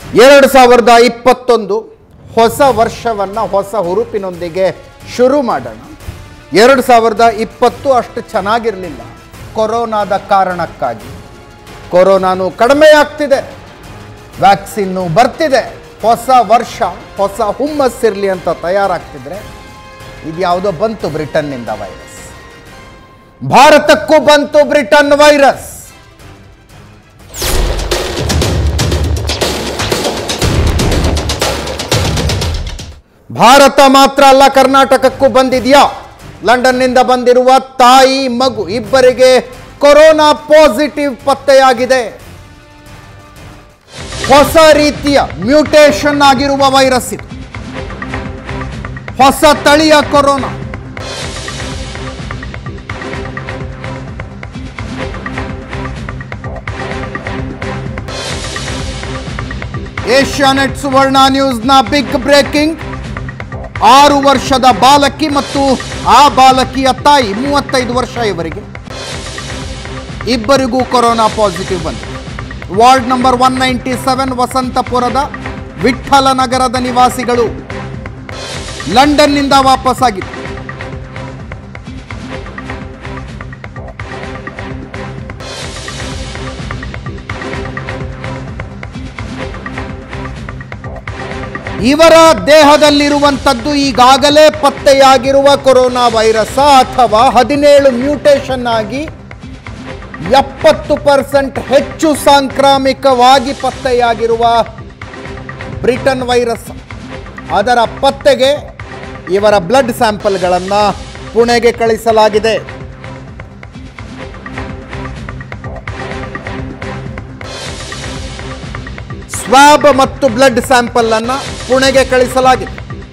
ಎರಡು ಸಾವಿರದ ಇಪ್ಪತ್ತೊಂದು ಹೊಸ ವರ್ಷವನ್ನು ಹೊಸ ಹುರುಪಿನೊಂದಿಗೆ ಶುರು ಮಾಡೋಣ ಎರಡು ಸಾವಿರದ ಇಪ್ಪತ್ತು ಅಷ್ಟು ಚೆನ್ನಾಗಿರಲಿಲ್ಲ ಕೊರೋನಾದ ಕಾರಣಕ್ಕಾಗಿ ಕೊರೋನಾನು ಕಡಿಮೆ ಆಗ್ತಿದೆ ವ್ಯಾಕ್ಸಿನ್ನು ಬರ್ತಿದೆ ಹೊಸ ವರ್ಷ ಹೊಸ ಹುಮ್ಮಸ್ಸಿರಲಿ ಅಂತ ತಯಾರಾಗ್ತಿದ್ರೆ ಇದು ಯಾವುದೋ ಬಂತು ಬ್ರಿಟನ್ನಿಂದ ವೈರಸ್ ಭಾರತಕ್ಕೂ ಬಂತು ಬ್ರಿಟನ್ ವೈರಸ್ ಭಾರತ ಮಾತ್ರ ಅಲ್ಲ ಕರ್ನಾಟಕಕ್ಕೂ ಬಂದಿದೆಯಾ ಲಂಡನ್ನಿಂದ ಬಂದಿರುವ ತಾಯಿ ಮಗು ಇಬ್ಬರಿಗೆ ಕೊರೋನಾ ಪಾಸಿಟಿವ್ ಪತ್ತೆಯಾಗಿದೆ ಹೊಸ ರೀತಿಯ ಮ್ಯೂಟೇಷನ್ ಆಗಿರುವ ವೈರಸ್ ಇದು ಹೊಸ ತಳಿಯ ಕೊರೋನಾ ಏಷ್ಯಾನೆಟ್ ಸುವರ್ಣ ನ್ಯೂಸ್ನ ಬಿಗ್ ಬ್ರೇಕಿಂಗ್ ಆರು ವರ್ಷದ ಬಾಲಕಿ ಮತ್ತು ಆ ಬಾಲಕಿಯ ತಾಯಿ ಮೂವತ್ತೈದು ವರ್ಷ ಇವರಿಗೆ ಇಬ್ಬರಿಗೂ ಕೊರೋನಾ ಪಾಸಿಟಿವ್ ಬಂದಿದೆ ward number one ninety seven ವಸಂತಪುರದ ವಿಠ್ಠಲ ನಗರದ ನಿವಾಸಿಗಳು ಲಂಡನ್ನಿಂದ ವಾಪಸ್ಸಾಗಿದೆ ಇವರ ದೇಹದಲ್ಲಿರುವಂಥದ್ದು ಈಗಾಗಲೇ ಪತ್ತೆಯಾಗಿರುವ ಕೊರೋನಾ ವೈರಸ್ ಅಥವಾ ಹದಿನೇಳು ಮ್ಯೂಟೇಷನ್ ಆಗಿ ಎಪ್ಪತ್ತು ಪರ್ಸೆಂಟ್ ಹೆಚ್ಚು ಸಾಂಕ್ರಾಮಿಕವಾಗಿ ಪತ್ತೆಯಾಗಿರುವ ಬ್ರಿಟನ್ ವೈರಸ್ ಅದರ ಪತ್ತೆಗೆ ಇವರ ಬ್ಲಡ್ ಸ್ಯಾಂಪಲ್ಗಳನ್ನು ಪುಣೆಗೆ ಕಳಿಸಲಾಗಿದೆ ಸ್ವಾಬ್ ಮತ್ತು ಬ್ಲಡ್ ಸ್ಯಾಂಪಲ್ ಅನ್ನ ಪುಣೆಗೆ ಕಳಿಸಲಾಗಿದೆ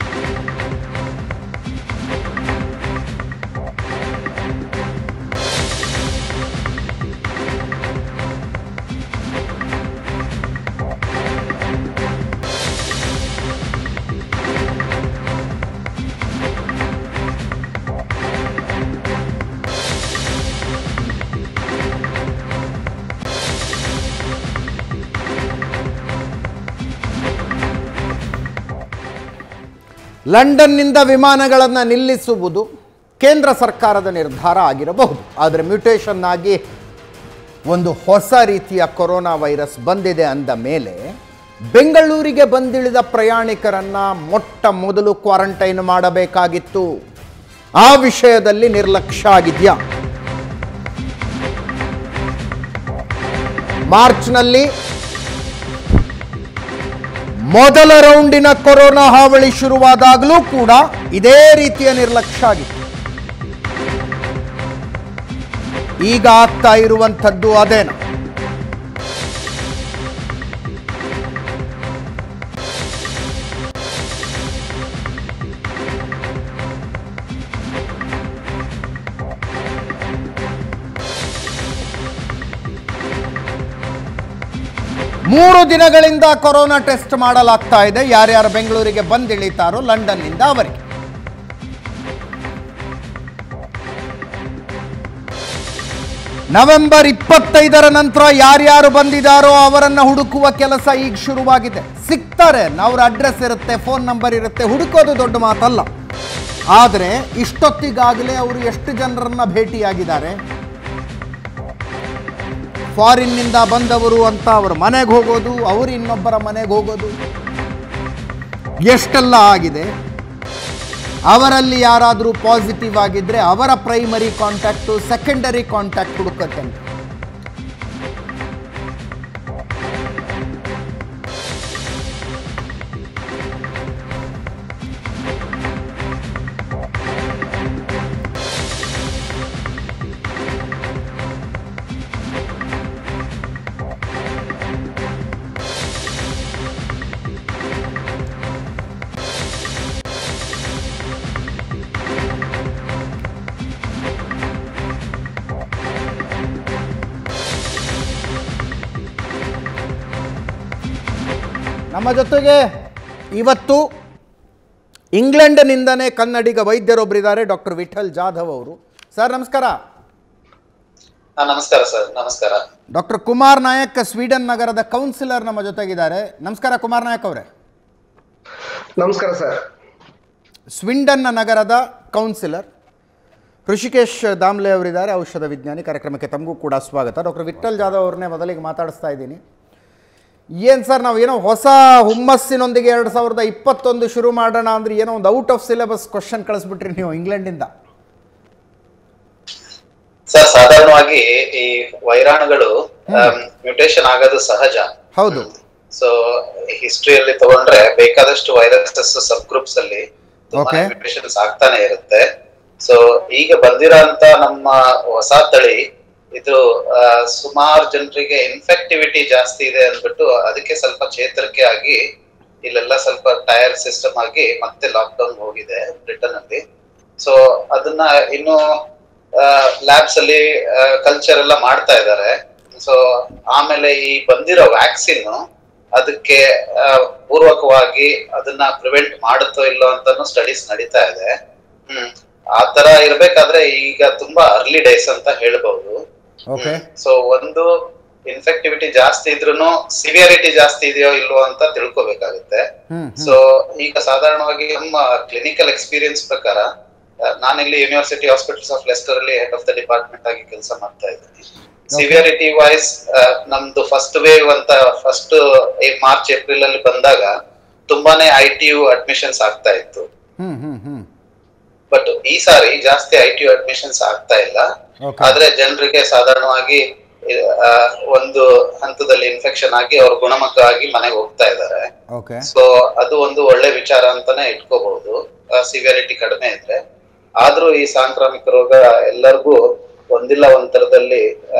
ಲಂಡನ್ನಿಂದ ವಿಮಾನಗಳನ್ನು ನಿಲ್ಲಿಸುವುದು ಕೇಂದ್ರ ಸರ್ಕಾರದ ನಿರ್ಧಾರ ಆಗಿರಬಹುದು ಆದರೆ ಮ್ಯೂಟೇಷನ್ ಆಗಿ ಒಂದು ಹೊಸ ರೀತಿಯ ಕೊರೋನಾ ವೈರಸ್ ಬಂದಿದೆ ಅಂದ ಮೇಲೆ ಬೆಂಗಳೂರಿಗೆ ಬಂದಿಳಿದ ಪ್ರಯಾಣಿಕರನ್ನ ಮೊಟ್ಟ ಮೊದಲು ಕ್ವಾರಂಟೈನ್ ಮಾಡಬೇಕಾಗಿತ್ತು ಆ ವಿಷಯದಲ್ಲಿ ನಿರ್ಲಕ್ಷ್ಯ ಆಗಿದೆಯಾ ಮಾರ್ಚ್ನಲ್ಲಿ ಮೊದಲ ರೌಂಡಿನ ಕೊರೋನಾ ಹಾವಳಿ ಶುರುವಾದಾಗಲೂ ಕೂಡ ಇದೇ ರೀತಿಯ ನಿರ್ಲಕ್ಷ್ಯ ಆಗಿತ್ತು ಈಗ ಆಗ್ತಾ ಇರುವಂಥದ್ದು ಅದೇನ ಮೂರು ದಿನಗಳಿಂದ ಕೊರೋನಾ ಟೆಸ್ಟ್ ಮಾಡಲಾಗ್ತಾ ಇದೆ ಯಾರ್ಯಾರು ಬೆಂಗಳೂರಿಗೆ ಬಂದಿಳಿತಾರೋ ಲಂಡನ್ನಿಂದ ಅವರಿಗೆ ನವೆಂಬರ್ ಇಪ್ಪತ್ತೈದರ ನಂತರ ಯಾರ್ಯಾರು ಬಂದಿದ್ದಾರೋ ಅವರನ್ನ ಹುಡುಕುವ ಕೆಲಸ ಈಗ ಶುರುವಾಗಿದೆ ಸಿಗ್ತಾರೆ ಅವ್ರ ಅಡ್ರೆಸ್ ಇರುತ್ತೆ ಫೋನ್ ನಂಬರ್ ಇರುತ್ತೆ ಹುಡುಕೋದು ದೊಡ್ಡ ಮಾತಲ್ಲ ಆದರೆ ಇಷ್ಟೊತ್ತಿಗಾಗಲೇ ಅವರು ಎಷ್ಟು ಜನರನ್ನ ಭೇಟಿಯಾಗಿದ್ದಾರೆ ಫಾರಿನ್ನಿಂದ ಬಂದವರು ಅಂತ ಅವ್ರ ಮನೆಗೆ ಹೋಗೋದು ಅವರು ಇನ್ನೊಬ್ಬರ ಮನೆಗೆ ಹೋಗೋದು ಎಷ್ಟೆಲ್ಲ ಆಗಿದೆ ಅವರಲ್ಲಿ ಯಾರಾದರೂ ಪಾಸಿಟಿವ್ ಆಗಿದ್ರೆ ಅವರ ಪ್ರೈಮರಿ ಕಾಂಟ್ಯಾಕ್ಟು ಸೆಕೆಂಡರಿ ಕಾಂಟ್ಯಾಕ್ಟ್ ಹುಡುಕತ್ತೆ ನಮ್ಮ ಜೊತೆಗೆ ಇವತ್ತು ಇಂಗ್ಲೆಂಡ್ನಿಂದನೇ ಕನ್ನಡಿಗ ವೈದ್ಯರೊಬ್ಬರಿದ್ದಾರೆ ಡಾಕ್ಟರ್ ವಿಠಲ್ ಜಾಧವ್ ಅವರು ಸರ್ ನಮಸ್ಕಾರ ಹಾ ನಮಸ್ಕಾರ ಸರ್ ನಮಸ್ಕಾರ ಡಾಕ್ಟರ್ ಕುಮಾರ್ ನಾಯಕ್ ಸ್ವೀಡನ್ ನಗರದ ಕೌನ್ಸಿಲರ್ ನಮ್ಮ ಜೊತೆಗಿದ್ದಾರೆ ನಮಸ್ಕಾರ ಕುಮಾರ್ ನಾಯಕ್ ಅವರೇ ನಮಸ್ಕಾರ ಸರ್ ಸ್ವಿಂಡನ್ನ ನಗರದ ಕೌನ್ಸಿಲರ್ ಋಷಿಕೇಶ್ ದಾಮ್ಲೆ ಅವರಿದ್ದಾರೆ ಔಷಧ ವಿಜ್ಞಾನಿ ಕಾರ್ಯಕ್ರಮಕ್ಕೆ ತಮಗೂ ಕೂಡ ಸ್ವಾಗತ ಡಾಕ್ಟರ್ ವಿಠಲ್ ಜಾಧವ್ ಅವ್ರನ್ನೇ ಮೊದಲಿಗೆ ಮಾತಾಡಿಸ್ತಾ ಇದ್ದೀನಿ ಏನು ಸರ್ ನಾವು ಏನೋ ಹೊಸ ಹುಮ್ಮಸ್ಸಿನೊಂದಿಗೆ ಎರಡು ಸಾವಿರದ ಇಪ್ಪತ್ತೊಂದು ಶುರು ಮಾಡೋಣ ಅಂದ್ರೆ ಏನೋ ಒಂದು ಔಟ್ ಆಫ್ ಸಿಲೆಬಸ್ ಕ್ವಶನ್ ಕಳಿಸ್ಬಿಟ್ರಿ ನೀವು ಇಂಗ್ಲೆಂಡಿಂದ ಸರ್ ಸಾಧಾರಣವಾಗಿ ಈ ವೈರಾಣುಗಳು ಮ್ಯೂಟೇಶನ್ ಆಗೋದು ಸಹಜ ಹೌದು ಸೊ ಹಿಸ್ಟ್ರಿಯಲ್ಲಿ ತಗೊಂಡ್ರೆ ಬೇಕಾದಷ್ಟು ವೈರಸಸ್ ಸಬ್ ಗ್ರೂಪ್ಸ್ ಅಲ್ಲಿ Okay. ಮ್ಯೂಟೇಶನ್ಸ್ ಆಗ್ತಾನೆ ಇರುತ್ತೆ ಸೊ ಈಗ ಬಂದಿರೋಂತ ನಮ್ಮ ಹೊಸ ತಳಿ ಇದು ಸುಮಾರು ಜನರಿಗೆ ಇನ್ಫೆಕ್ಟಿವಿಟಿ ಜಾಸ್ತಿ ಇದೆ ಅಂದ್ಬಿಟ್ಟು ಅದಕ್ಕೆ ಸ್ವಲ್ಪ ಚೇತರಿಕೆ ಆಗಿ ಇಲ್ಲೆಲ್ಲ ಸ್ವಲ್ಪ ಟೈರ್ ಸಿಸ್ಟಮ್ ಆಗಿ ಮತ್ತೆ ಲಾಕ್ಡೌನ್ ಹೋಗಿದೆ ಬ್ರಿಟನ್ ಅಲ್ಲಿ ಸೊ ಅದನ್ನ ಇನ್ನು ಲ್ಯಾಬ್ಸ್ ಅಲ್ಲಿ ಕಲ್ಚರ್ ಎಲ್ಲ ಮಾಡ್ತಾ ಇದ್ದಾರೆ ಸೊ ಆಮೇಲೆ ಈ ಬಂದಿರೋ ವ್ಯಾಕ್ಸಿನ್ ಅದಕ್ಕೆ ಆ, ಪೂರ್ವಕವಾಗಿ ಅದನ್ನ ಪ್ರಿವೆಂಟ್ ಮಾಡುತ್ತೋ ಇಲ್ಲೋ ಅಂತಾನು ಸ್ಟಡೀಸ್ ನಡೀತಾ ಇದೆ ಹ್ಮ್ ಆ ತರ ಇರ್ಬೇಕಾದ್ರೆ ಈಗ ತುಂಬಾ ಅರ್ಲಿ ಡೇಸ್ ಅಂತ ಹೇಳ್ಬಹುದು ಓಕೆ ಸೊ ಒಂದು ಇನ್ಫೆಕ್ಟಿವಿಟಿ ಜಾಸ್ತಿ ಇದ್ರೂ ಸಿವಿಯರಿಟಿ ಜಾಸ್ತಿ ಇದೆಯೋ ಇಲ್ವೋ ಅಂತ ತಿಳ್ಕೊಬೇಕಾಗುತ್ತೆ ಹ್ಮ್ ಸೊ ಈಗ ಸಾಧಾರಣವಾಗಿ ನಮ್ಮ ಕ್ಲಿನಿಕಲ್ ಎಕ್ಸ್ಪೀರಿಯನ್ಸ್ ಪ್ರಕಾರ ಆ, ನಾನಿಲ್ಲಿ ಯೂನಿವರ್ಸಿಟಿ ಹಾಸ್ಪಿಟಲ್ಸ್ ಆಫ್ ಲೆಸ್ಟರ್ ಅಲ್ಲಿ ಹೆಡ್ ಆಫ್ ದ ಡಿಪಾರ್ಟ್ಮೆಂಟ್ ಆಗಿ ಕೆಲಸ ಮಾಡ್ತಾ ಇದ್ದೀನಿ ಸಿವಿಯರಿಟಿ ವೈಸ್ ನಮ್ದು ಫಸ್ಟ್ ವೇವ್ ಅಂತ ಫಸ್ಟ್ ಮಾರ್ಚ್ ಏಪ್ರಿಲ್ ಅಲ್ಲಿ ಬಂದಾಗ ತುಂಬಾನೇ ಐ ಟಿ ಯು ಅಡ್ಮಿಷನ್ಸ್ ಆಗ್ತಾ ಇತ್ತು ಹ್ಮ್ ಹ್ಮ್ ಹ್ಮ್ ಬಟ್ ಈ ಸಾರಿ ಜಾಸ್ತಿ ಐ ಟಿ ಯು ಅಡ್ಮಿಷನ್ಸ್ ಆಗ್ತಾ ಇಲ್ಲ ಓಕೆ ಆದ್ರೆ ಜನರಿಗೆ ಸಾಧಾರಣವಾಗಿ ಆ, ಒಂದು ಹಂತದಲ್ಲಿ ಇನ್ಫೆಕ್ಷನ್ ಆಗಿ ಅವ್ರು ಗುಣಮುಖ ಆಗಿ ಮನೆಗೆ ಹೋಗ್ತಾ ಇದ್ದಾರೆ ಓಕೆ ಸೊ ಅದು ಒಂದು ಒಳ್ಳೆ ವಿಚಾರ ಅಂತಾನೆ ಇಟ್ಕೋಬಹುದು ಸಿವಿಯರಿಟಿ ಕಡಿಮೆ ಇದ್ರೆ ಆದ್ರೂ ಈ ಸಾಂಕ್ರಾಮಿಕ ರೋಗ ಎಲ್ಲರಿಗೂ ಒಂದಿಲ್ಲ ಒಂದ್ ತರದಲ್ಲಿ ಆ,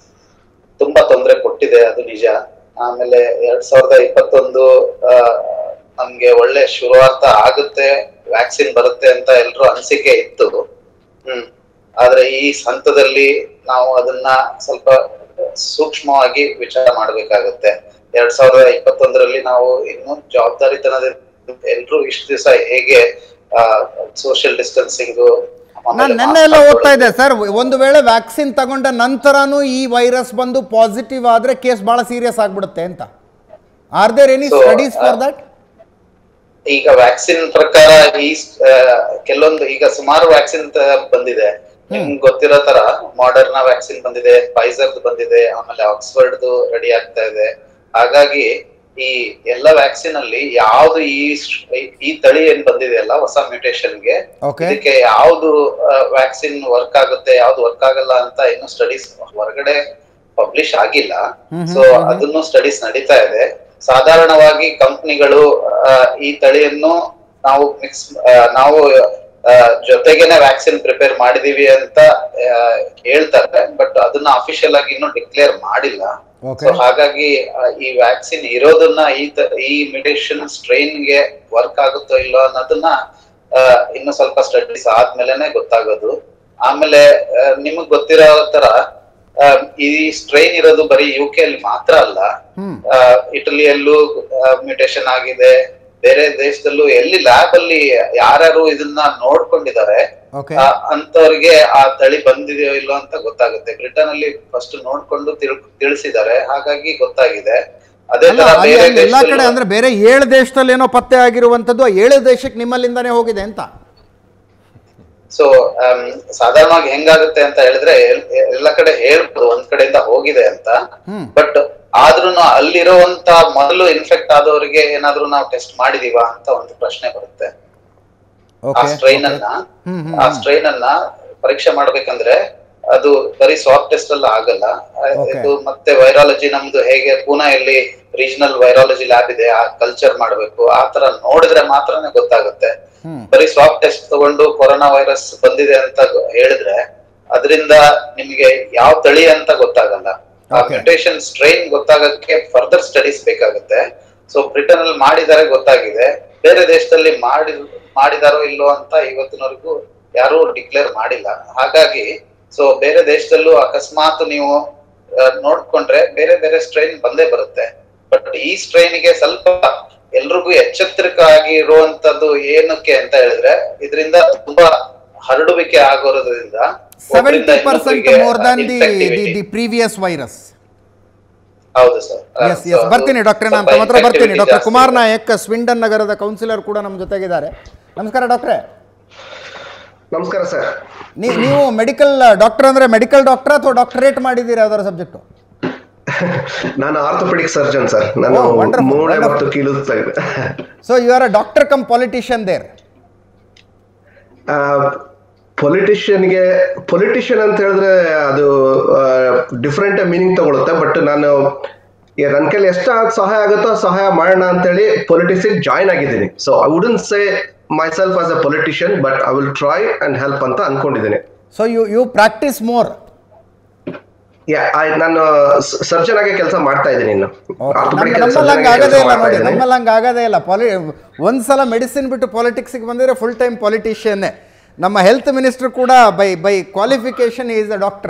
ತುಂಬಾ ತೊಂದರೆ ಕೊಟ್ಟಿದೆ ಅದು ನಿಜ ಆಮೇಲೆ ಎರಡ್ ಸಾವಿರದ ಇಪ್ಪತ್ತೊಂದು ಆ, ನಮ್ಗೆ ಒಳ್ಳೆ ಶುರುವಾರ್ಥ ಆಗುತ್ತೆ ವ್ಯಾಕ್ಸಿನ್ ಬರುತ್ತೆ ಅಂತ ಎಲ್ರು ಅನಿಸಿಕೆ ಇತ್ತು ಹ್ಮ್ ಆದ್ರೆ ಈ ಹಂತದಲ್ಲಿ ನಾವು ಅದನ್ನ ಸ್ವಲ್ಪ ಸೂಕ್ಷ್ಮವಾಗಿ ವಿಚಾರ ಮಾಡ್ಬೇಕಾಗತ್ತೆ ಎರಡ್ ಸಾವಿರದ ಇಪ್ಪತ್ತೊಂದರಲ್ಲಿ ನಾವು ಇನ್ನು ಜವಾಬ್ದಾರಿತನದಿಂದ ಎಲ್ರು ಇಷ್ಟು ದಿವಸ ಹೇಗೆ ಸೋಷಿಯಲ್ ಡಿಸ್ಟೆನ್ಸಿಂಗ್ ನಾನು ನೆನ್ನೆ ಎಲ್ಲ ಓದ್ತಾ ಇದ್ದೆ ಸರ್ ಒಂದು ವೇಳೆ ವ್ಯಾಕ್ಸಿನ್ ತಗೊಂಡ ನಂತರನೂ ಈ ವೈರಸ್ ಬಂದು ಪಾಸಿಟಿವ್ ಆದ್ರೆ ಕೇಸ್ ಬಹಳ ಸೀರಿಯಸ್ ಆಗ್ಬಿಡುತ್ತೆ ಅಂತ are there any So, studies for that ಈಗ ವ್ಯಾಕ್ಸಿನ್ ಪ್ರಕಾರ ಈ ಆ, ಕೆಲವೊಂದು ಈಗ ಸುಮಾರು ವ್ಯಾಕ್ಸಿನ್ ಬಂದಿದೆ ನಿಮ್ಗೆ ಗೊತ್ತಿರೋ ತರ ಮಾಡರ್ನಾ ವ್ಯಾಕ್ಸಿನ್ ಬಂದಿದೆ ಫೈಸರ್ದು ಬಂದಿದೆ ಆಮೇಲೆ ಆಕ್ಸ್ಫರ್ಡ್ದು ರೆಡಿ ಆಗ್ತಾ ಇದೆ ಹಾಗಾಗಿ ಈ ಎಲ್ಲ ವ್ಯಾಕ್ಸಿನ್ ಅಲ್ಲಿ ಯಾವ್ದು ಈ ಸ್- ಈ ತಳಿ ಏನ್ ಬಂದಿದೆಯಲ್ಲ ಹೊಸ ಮ್ಯೂಟೇಶನ್ಗೆ Okay. ಇದಕ್ಕೆ ಯಾವ್ದು ವ್ಯಾಕ್ಸಿನ್ ವರ್ಕ್ ಆಗುತ್ತೆ ಯಾವ್ದು ವರ್ಕ್ ಆಗಲ್ಲ ಅಂತ ಇನ್ನು ಸ್ಟಡೀಸ್ ಹೊರಗಡೆ ಪಬ್ಲಿಷ್ ಆಗಿಲ್ಲ ಸೊ ಅದನ್ನು ಸ್ಟಡೀಸ್ ನಡೀತಾ ಇದೆ ಸಾಧಾರಣವಾಗಿ ಕಂಪ್ನಿಗಳು ಈ ತಳಿಯನ್ನು ನಾವು ಮಿಕ್ಸ್ ನಾವು ಆ, ಜೊತೆಗೇನೆ ವ್ಯಾಕ್ಸಿನ್ ಪ್ರಿಪೇರ್ ಮಾಡಿದೀವಿ ಅಂತ ಆ, ಹೇಳ್ತಾರೆ ಬಟ್ ಅದನ್ನ ಅಫಿಷಿಯಲ್ ಆಗಿ ಇನ್ನೂ ಡಿಕ್ಲೇರ್ ಮಾಡಿಲ್ಲ Okay. ಸೊ ಹಾಗಾಗಿ ಆ, ಈ ವ್ಯಾಕ್ಸಿನ್ ಇರೋದನ್ನ ಈ ತ- ಈ ಮ್ಯೂಟೇಶನ್ ಸ್ಟ್ರೈನ್ ಗೆ ವರ್ಕ್ ಆಗುತ್ತೋ ಇಲ್ಲೋ ಅನ್ನೋದನ್ನ ಆ, ಇನ್ನು ಸ್ವಲ್ಪ ಸ್ಟಡೀಸ್ ಆದ್ಮೇಲೆನೆ ಗೊತ್ತಾಗೋದು ಆಮೇಲೆ ಆ, ನಿಮಗ್ ಗೊತ್ತಿರೋ ತರ ಆ, ಈ ಸ್ಟ್ರೈನ್ ಇರೋದು ಬರೀ ಯು ಕೆ ಅಲ್ಲಿ ಮಾತ್ರ ಅಲ್ಲ ಹ್ಮ್ ಆ, ಇಟಲಿಯಲ್ಲೂ ಮ್ಯೂಟೇಶನ್ ಆಗಿದೆ ಬೇರೆ ದೇಶದಲ್ಲೂ ಎಲ್ಲಿ ಲ್ಯಾಬ್ ಅಲ್ಲಿ ಯಾರ್ಯಾರು ಇದನ್ನ ನೋಡ್ಕೊಂಡಿದ್ದಾರೆ ಓಕೆ ಆ, ಅಂತವ್ರಿಗೆ ಆ ತಳಿ ಬಂದಿದೆಯೋ ಇಲ್ಲೋ ಅಂತ ಗೊತ್ತಾಗುತ್ತೆ ಬ್ರಿಟನ್ ಅಲ್ಲಿ ಫಸ್ಟ್ ನೋಡ್ಕೊಂಡು ತಿಳ್ ತಿಳಿಸಿದ್ದಾರೆ ಹಾಗಾಗಿ ಗೊತ್ತಾಗಿದೆ ಅದೇ ಅಲ್ಲ ತರ ಅಲ್ಲಿ ಬೇರೆ ಅಲ್ಲಿ ಎಲ್ಲಾ ಕಡೆ ದೇಶದಲ್ಲೂ- ಅಂದ್ರೆ ಬೇರೆ ಏಳು ದೇಶದಲ್ಲಿ ಏನೋ ಪತ್ತೆ ಆಗಿರುವಂತದ್ದು ಆ ಏಳು ದೇಶಕ್ಕೆ ನಿಮ್ಮಲ್ಲಿಂದಾನೇ ಹೋಗಿದೆ ಅಂತ ಸೊ ಸಾಧಾರಣವಾಗಿ ಹೆಂಗಾಗುತ್ತೆ ಅಂತ ಹೇಳಿದ್ರೆ ಎಲ್- ಎಲ್ಲ ಕಡೆ ಹೇಳ್ಬೋದು ಒಂದ್ ಕಡೆಯಿಂದ ಹೋಗಿದೆ ಅಂತ ಹ್ಮ್ ಬಟ್ ಆದ್ರೂನು ಅಲ್ಲಿರುವಂತ ಮೊದಲು ಇನ್ಫೆಕ್ಟ್ ಆದವರಿಗೆ ಏನಾದ್ರೂ ನಾವು ಟೆಸ್ಟ್ ಮಾಡಿದೀವಾ ಅಂತ ಒಂದು ಪ್ರಶ್ನೆ ಬರುತ್ತೆ ಆ ಓಕೆ ಸ್ಟ್ರೈನ್ ಅನ್ನ ಹ್ಮ್, ಹ್ಮ್, ಆ ಸ್ಟ್ರೈನ್ ಅನ್ನ ಪರೀಕ್ಷೆ ಮಾಡ್ಬೇಕಂದ್ರೆ ಅದು ಬರೀ ಸ್ವಾಬ್ ಟೆಸ್ಟ್ ಅಲ್ಲ ಆಗಲ್ಲ ಆ, Okay. ಇದು ಮತ್ತೆ ವೈರಾಲಜಿ ನಮ್ದು ಹೇಗೆ ಪೂನಾಯಲ್ಲಿ ರೀಜನಲ್ ವೈರಾಲಜಿ ಲ್ಯಾಬ್ ಇದೆ ಆ ಕಲ್ಚರ್ ಮಾಡ್ಬೇಕು ಆ ತರ ನೋಡಿದ್ರೆ ಮಾತ್ರನೇ ಗೊತ್ತಾಗುತ್ತೆ ಹ್ಮ್ ಬರೀ ಸ್ವಾಬ್ ಟೆಸ್ಟ್ ತಗೊಂಡು ಕೊರೋನಾ ವೈರಸ್ ಬಂದಿದೆ ಅಂತ ಗೊ- ಹೇಳಿದ್ರೆ ಅದರಿಂದ ನಿಮಗೆ ಯಾವ ತಳಿ ಅಂತ ಗೊತ್ತಾಗಲ್ಲ ಆ Okay. ಮ್ಯೂಟೇಶನ್ ಸ್ಟ್ರೈನ್ ಗೊತ್ತಾಗಕ್ಕೆ ಫರ್ದರ್ ಸ್ಟಡೀಸ್ ಬೇಕಾಗುತ್ತೆ ಸೊ ಬ್ರಿಟನ್ ಅಲ್ಲಿ ಮಾಡಿದ್ದಾರೆ ಗೊತ್ತಾಗಿದೆ ಬೇರೆ ದೇಶದಲ್ಲಿ ಮಾಡಿ ಮಾಡಿದಾರೋ ಇಲ್ಲೋ ಅಂತ ಇವತ್ತಿನವರೆಗೂ ಯಾರು ಡಿಕ್ಲೇರ್ ಮಾಡಿಲ್ಲ ಹಾಗಾಗಿ ಸೊ ಬೇರೆ ದೇಶದಲ್ಲೂ ಅಕಸ್ಮಾತ್ ನೀವು ಆ, ನೋಡ್ಕೊಂಡ್ರೆ ಬೇರೆ ಬೇರೆ ಸ್ಟ್ರೈನ್ ಬಂದೇ ಬರುತ್ತೆ ಬಟ್ ಈ ಸ್ಟ್ರೈನ್ ಗೆ ಸ್ವಲ್ಪ ಎಲ್ರಿಗೂ ಎಚ್ಚೆತ್ತರಿಕೆ ಆಗಿ ಇರುವಂತದ್ದು ಏನಕ್ಕೆ ಅಂತ ಹೇಳಿದ್ರೆ ಇದರಿಂದ ತುಂಬಾ ಹರಡುವಿಕೆ ಆಗೋದ್ರಿಂದ seventy percent more than the the the previous virus ಹೌದು ಸರ್ ಎಸ್ ಎಸ್ ಬರ್ತೀನಿ ಡಾಕ್ಟ್ರೆ ನಾನು ತಮ್ಮ ಹತ್ರ ಬರ್ತೀನಿ ಡಾಕ್ಟರ್ ಕುಮಾರ್ ನಾಯಕ್ ಸ್ವಿಂಡನ್ ನಗರದ ಕೌನ್ಸಿಲರ್ ಕೂಡ ನಮ್ಮ ಜೊತೆಗಿದ್ದಾರೆ ನಮಸ್ಕಾರ ಡಾಕ್ಟ್ರೆ ನಮಸ್ಕಾರ ಸರ್ ನೀ ನೀವು ಮೆಡಿಕಲ್ ಡಾಕ್ಟರ್ ಅಂದರೆ ಮೆಡಿಕಲ್ ಡಾಕ್ಟರ್ ಅಥವಾ ಡಾಕ್ಟರೇಟ್ ಮಾಡಿದ್ದೀರಾ ಯಾವ್ದಾರ ಸಬ್ಜೆಕ್ಟು ನಾನು ಆರ್ಥೋಪೆಡಿಕ್ ಸರ್ಜನ್ ಸರ್ ನಾನು Oh, wonderful, ಮೂಳೆ wonderful. ಮತ್ತು ಕೀಲು ತಜ್ಞ. So you are a doctor cum politician there ಆ ಪೊಲಿಟಿಷಿಯನ್ಗೆ ಪೊಲಿಟಿಷಿಯನ್ ಅಂತ ಹೇಳಿದ್ರೆ ಅದು ಡಿಫ್ರೆಂಟ್ ಮೀನಿಂಗ್ ತಗೊಳುತ್ತೆ ಬಟ್ ನಾನು ಈ ನನ್ನ ಕೈಲಿ ಎಷ್ಟು ಸಹಾಯ ಆಗುತ್ತೋ ಸಹಾಯ ಮಾಡೋಣ ಅಂತೇಳಿ ಪೊಲಿಟಿಕ್ಸಿಗೆ ಜಾಯ್ನ್ ಆಗಿದ್ದೀನಿ so I wouldn't say myself as a politician but I will try and help ಅಂತ ಅನ್ಕೊಂಡಿದ್ದೀನಿ so you you practise more yeah ನಾನು ಸರ್ಜನ್ ಆಗಿ ಕೆಲಸ ಮಾಡ್ತಾ ಇದ್ದೀನಿ ಇನ್ನು Orthopedic ನಮ್ಮಲ್ಲಿ surgeon ಹಂಗೆ ಆಗಿ ಆಗದೇ ಕೆಲ್ಸ ಇಲ್ಲ ಮಾಡ್ತಾ ನೋಡಿ ಇದ್ದೀನಿ. ನಮ್ಮಲ್ಲಿ ಹಂಗೆ ಆಗದೇ ಇಲ್ಲ ಪಾಲಿ ಒಂದ್ಸಲ ಮೆಡಿಸಿನ್ ಬಿಟ್ಟು ಪಾಲಿಟಿಕ್ಸಿಗೆ ಬಂದಿದ್ರೆ ಫುಲ್ ಟೈಮ್ ಪಾಲಿಟಿಷಿಯನ್ನೇ ನಮ್ಮ ಹೆಲ್ತ್ ಮಿನಿಸ್ಟರ್ ಕೂಡ by by qualification is a doctor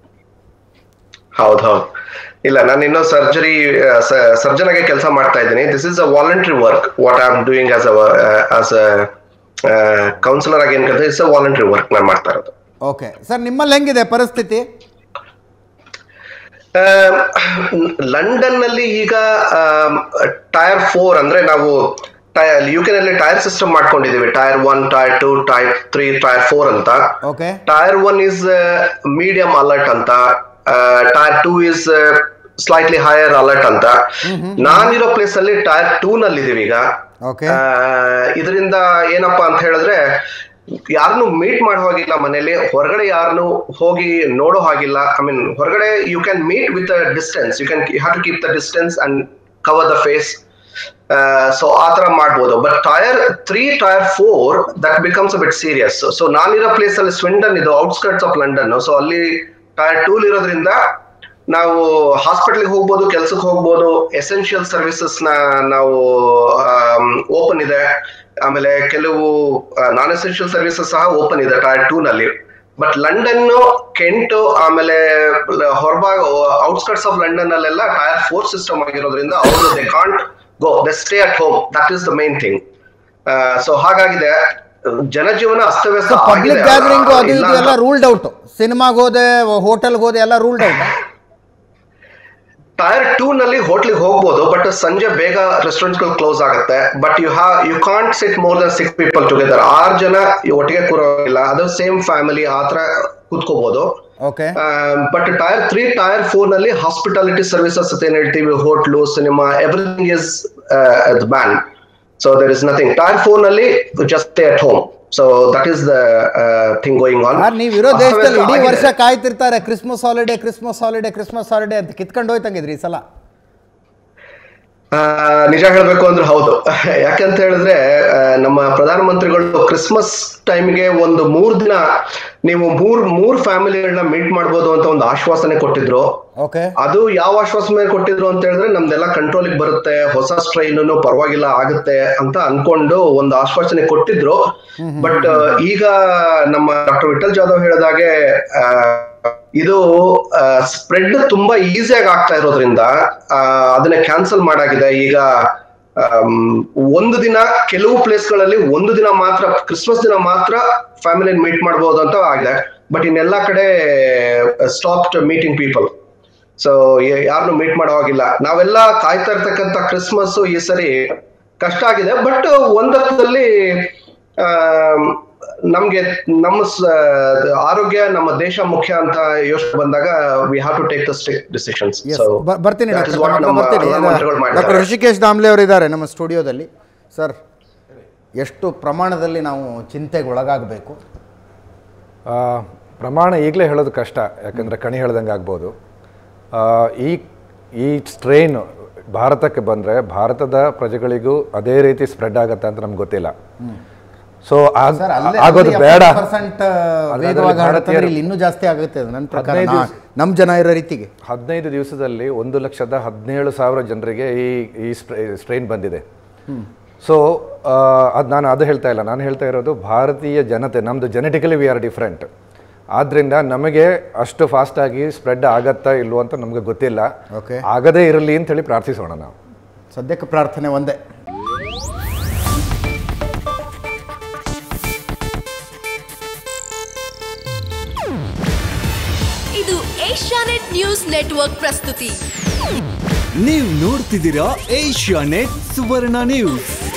ಹೌದು ಹೌದು ಇಲ್ಲ ನಾನು ಇನ್ನೂ ಸರ್ಜರಿ ಸರ್ಜನ್ ಆಗಿ ಕೆಲಸ ಮಾಡ್ತಾ ಇದ್ದೀನಿ this is a voluntary work what I am doing as as councillor ಆಗಿ ಏನ್ ಕರೀತಾರೆ ಇಟ್ಸ್ ಅ ವಾಲಂಟ್ರಿ ವರ್ಕ್ ನಾನು ಮಾಡ್ತಾ ಇರೋದು ಓಕೆ ಸರ್ ನಿಮ್ಮಲ್ಲಿ ಹೆಂಗಿದೆ ಪರಿಸ್ಥಿತಿ ಲಂಡನ್ ನಲ್ಲಿ ಈಗ ಟೈರ್ ಫೋರ್ ಅಂದ್ರೆ ನಾವು ಯು ಕೆ ನಲ್ಲಿ ಟೈರ್ ಸಿಸ್ಟಮ್ ಮಾಡ್ಕೊಂಡಿದೀವಿ tier one tier two tier three tier four ಅಂತ okay tier one is medium alert ಅಂತ tier two is slightly higher alert ಅಂತ ನಾನಿರೋ ಪ್ಲೇಸ್ ಅಲ್ಲಿ ಟೈರ್ ಟೂ ನಲ್ಲಿ ಇದೀವಿ ಈಗ ಓಕೆ ಇದರಿಂದ ಏನಪ್ಪಾ ಅಂತ ಹೇಳಿದ್ರೆ ಯಾರನ್ನು ಮೀಟ್ ಮಾಡೋ ಹಾಗಿಲ್ಲ ಮನೇಲಿ ಹೊರಗಡೆ ಯಾರನ್ನು ಹೋಗಿ ನೋಡೋ ಹಾಗಿಲ್ಲ ಐ ಮೀನ್ ಹೊರಗಡೆ you can meet with distance you can have to keep the distance and cover the face so ಆ ತರ ಮಾಡ್ಬೋದು but tier three tier four that becomes a bit serious so ನಾನಿರೋ ಪ್ಲೇಸ್ ಅಲ್ಲಿ Swindon ಇದು outskirts of London so ಅಲ್ಲಿ tier two ಇರೋದ್ರಿಂದ ನಾವು ಹಾಸ್ಪಿಟಲ್ಗೆ ಹೋಗ್ಬೋದು ಕೆಲ್ಸಕ್ಕೆ ಹೋಗ್ಬೋದು ಎಸೆನ್ಷಿಯಲ್ ಸರ್ವಿಸಸ್ ನ ನಾವು ಓಪನ್ ಇದೆ ಆಮೇಲೆ ಕೆಲವು ನಾನ್ ಎಸೆನ್ಷಿಯಲ್ ಸರ್ವಿಸಸ್ ಸಹ ಓಪನ್ ಇದೆ ಟೈರ್ ಟೂ ನಲ್ಲಿ ಬಟ್ ಲಂಡನ್ ಕೆಂಟ್ ಆಮೇಲೆ ಹೊರಭಾಗ ಔಟ್ಸ್ಕರ್ಟ್ಸ್ ಆಫ್ ಲಂಡನ್ ಅಲ್ಲೆಲ್ಲ ಟೈರ್ ಫೋರ್ ಸಿಸ್ಟಮ್ ಆಗಿರೋದ್ರಿಂದ ಅವರು they can't go they stay at home that is the main thing so ಹಾಗಾಗಿದೆ ಜನಜೀವನ ಅಸ್ತವ್ಯಸ್ತ ಪಬ್ಲಿಕ್ ಆಗಿದೆ. ಗ್ಯಾದರಿಂಗು ಅದು ಇಲ್ಲ ಇದು ಎಲ್ಲ ರೂಲ್ಡ್ ಔಟ್ ಸಿನಿಮಾಗೆ ಹೋದೆ ಹೋಟೆಲ್ಗೆ ಹೋದೆ ಎಲ್ಲ ರೂಲ್ಡ್ ಔಟ್ ಟೈರ್ ಟೂ ನಲ್ಲಿ ಹೋಟ್ಲಿಗೆ ಹೋಗ್ಬೋದು ಬಟ್ ಸಂಜೆ ಬೇಗ ರೆಸ್ಟೋರೆಂಟ್ಸ್ ಗಳು ಕ್ಲೋಸ್ ಆಗುತ್ತೆ but you have you can't sit more than six people together ಆರು ಜನ ಒಟ್ಟಿಗೆ ಕೂರೋಗಿಲ್ಲ ಅದು ಸೇಮ್ ಫ್ಯಾಮಿಲಿ ಆ ತರ ಕೂತ್ಕೋಬಹುದು okay but tier three tier four ನಲ್ಲಿ ಹಾಸ್ಪಿಟಾಲಿಟಿ ಸರ್ವಿಸಸ್ ಅಂತ ಏನ್ ಹೇಳ್ತೀವಿ hotel cinema everything is ban so there is nothing tier four ನಲ್ಲಿ just stay at home so that is the thing going on ಯಾರು ನೀವು ಇರೋ ದೇಶದಲ್ಲಿ ಇಡೀ ವರ್ಷ ಕಾಯ್ತಿರ್ತಾರೆ Christmas holiday Christmas holiday Christmas holiday ಅಂತ ಕಿತ್ಕೊಂಡು ಹೋಯ್ತಂಗಿದ್ರಿ ಈ ಸಲ ಆ, ನಿಜ ಹೇಳ್ಬೇಕು ಅಂದ್ರೆ ಹೌದು ಯಾಕಂತ ಹೇಳಿದ್ರೆ ಆ, ನಮ್ಮ ಪ್ರಧಾನಮಂತ್ರಿಗಳು ಕ್ರಿಸ್ಮಸ್ ಟೈಮ್ಗೆ ಒಂದು ಮೂರ್ ದಿನ ನೀವು ಮೂರ್ ಮೂರ್ ಫ್ಯಾಮಿಲಿಗಳನ್ನ ಮೀಟ್ ಮಾಡ್ಬೋದು ಅಂತ ಒಂದು ಆಶ್ವಾಸನೆ ಕೊಟ್ಟಿದ್ರು ಓಕೆ ಅದು ಯಾವ ಆಶ್ವಾಸನೆ ಕೊಟ್ಟಿದ್ರು ಅಂತ ಹೇಳಿದ್ರೆ ನಮ್ದೆಲ್ಲ ಕಂಟ್ರೋಲಿಗೆ ಬರುತ್ತೆ ಹೊಸ ಸ್ಟ್ರೈನ್ ಪರವಾಗಿಲ್ಲ ಆಗುತ್ತೆ ಅಂತ ಅನ್ಕೊಂಡು ಒಂದು ಆಶ್ವಾಸನೆ ಕೊಟ್ಟಿದ್ರು ಬಟ್ ಈಗ ನಮ್ಮ ಡಾಕ್ಟರ್ ವಿಠಲ್ ಜಾಧವ್ ಹೇಳಿದಾಗೆ ಆ, ಇದು ಸ್ಪ್ರೆಡ್ ತುಂಬಾ ಈಸಿಯಾಗಿ ಆಗ್ತಾ ಇರೋದ್ರಿಂದ ಆ, ಅದನ್ನ ಕ್ಯಾನ್ಸಲ್ ಮಾಡಾಗಿದೆ ಈಗ ಆಮ್, ಒಂದು ದಿನ ಕೆಲವು ಪ್ಲೇಸ್ಗಳಲ್ಲಿ ಒಂದು ದಿನ ಮಾತ್ರ ಕ್ರಿಸ್ಮಸ್ ದಿನ ಮಾತ್ರ ಫ್ಯಾಮಿಲಿ ಮೀಟ್ ಮಾಡಬಹುದು ಅಂತ ಆಗಿದೆ ಬಟ್ ಇನ್ನೆಲ್ಲಾ ಕಡೆ ಸ್ಟಾಪ್ ಮೀಟಿಂಗ್ ಪೀಪಲ್ ಸೊ ಯಾರನ್ನು ಮೀಟ್ ಮಾಡೋ ಹಾಗಿಲ್ಲ ನಾವೆಲ್ಲ ಕಾಯ್ತಾ ಇರ್ತಕ್ಕಂಥ ಕ್ರಿಸ್ಮಸ್ ಈ ಸರಿ ಕಷ್ಟ ಆಗಿದೆ ಬಟ್ ಒಂದರ್ಥದಲ್ಲಿ ಆಮ್, ನಮ್ಗೆ ನಮ್ಮ ಸ- ಆರೋಗ್ಯ ನಮ್ಮ ದೇಶ ಮುಖ್ಯ ಅಂತ ಯೋಚನೆ ಬಂದಾಗ we have to take the strict decisions yes ಬರ್ತೀನಿ that is ಡಾಕ್ಟರ್ what ತಮ್ಮ ಹತ್ರ ನಮ್ಮ ಬರ್ತೀನಿ ಪ್ರಧಾನಮಂತ್ರಿಗಳು ಡಾಕ್ಟರ್ ಮಾಡಿದ್ದಾರೆ. ಋಷಿಕೇಶ್ ದಾಮ್ಲೆ ಅವರು ಇದ್ದಾರೆ ನಮ್ಮ ಸ್ಟುಡಿಯೋದಲ್ಲಿ ಸರ್ ಎಷ್ಟು ಪ್ರಮಾಣದಲ್ಲಿ ನಾವು ಚಿಂತೆಗೆ ಒಳಗಾಗಬೇಕು ಆ, ಪ್ರಮಾಣ ಈಗಲೇ ಹೇಳೋದು ಕಷ್ಟ ಯಾಕಂದರೆ ಕಣಿ ಹೇಳ್ದಂಗೆ ಆಗ್ಬೋದು ಆ, ಈ ಈ ಸ್ಟ್ರೈನ್ ಭಾರತಕ್ಕೆ ಬಂದರೆ ಭಾರತದ ಪ್ರಜೆಗಳಿಗೂ ಅದೇ ರೀತಿ ಸ್ಪ್ರೆಡ್ ಆಗುತ್ತೆ ಅಂತ ನಮ್ಗೆ ಗೊತ್ತಿಲ್ಲ ಸೊ ಸರ್ ಅಲ್ಲೇ ಆಗೋದು ಬೇಡ ಪರ್ಸೆಂಟ್ ಅದರಲ್ಲಿ ವೇಗವಾಗಿ ಹರಡ್ತಂದ್ರೆ ಭಾರತೀಯರು- ಇಲ್ಲಿ ಇನ್ನೂ ಜಾಸ್ತಿ ಆಗುತ್ತೆ ಅದು ನನ್ನ ಪ್ರಕಾರ ಹದಿನೈದು ನಾ- ನಮ್ಮ ಜನ ಇರೋ ರೀತಿಗೆ ಹದಿನೈದು ದಿವಸದಲ್ಲಿ ಒಂದು ಲಕ್ಷದ ಹದಿನೇಳು ಸಾವಿರ ಜನರಿಗೆ ಈ ಈ ಸ್ಟ್ರೈನ್ ಬಂದಿದೆ ಸೊ ಅದು ನಾನು ಅದು ಹೇಳ್ತಾ ಇಲ್ಲ ನಾನು ಹೇಳ್ತಾ ಇರೋದು ಭಾರತೀಯ ಜನತೆ ನಮ್ಮದು ಜೆನೆಟಿಕಲಿ ವಿ ಆರ್ ಡಿಫ್ರೆಂಟ್ ಆದ್ದರಿಂದ ನಮಗೆ ಅಷ್ಟು ಫಾಸ್ಟಾಗಿ ಸ್ಪ್ರೆಡ್ ಆಗತ್ತಾ ಇಲ್ವೋ ಅಂತ ನಮಗೆ ಗೊತ್ತಿಲ್ಲ Okay. ಆಗದೇ ಇರಲಿ ಅಂತ ಹೇಳಿ ಪ್ರಾರ್ಥಿಸೋಣ ನಾವು ಸದ್ಯಕ್ಕೆ ಪ್ರಾರ್ಥನೆ ಒಂದೇ ಇದು ಏಷ್ಯಾನೆಟ್ ಏಷ್ಯಾನೆಟ್ ನ್ಯೂಸ್ ನೆಟ್ವರ್ಕ್ ಪ್ರಸ್ತುತಿ ನೀವು ನೋಡ್ತಿದ್ದೀರಾ ಏಷ್ಯಾ ನೆಟ್ ಸುವರ್ಣ ನ್ಯೂಸ್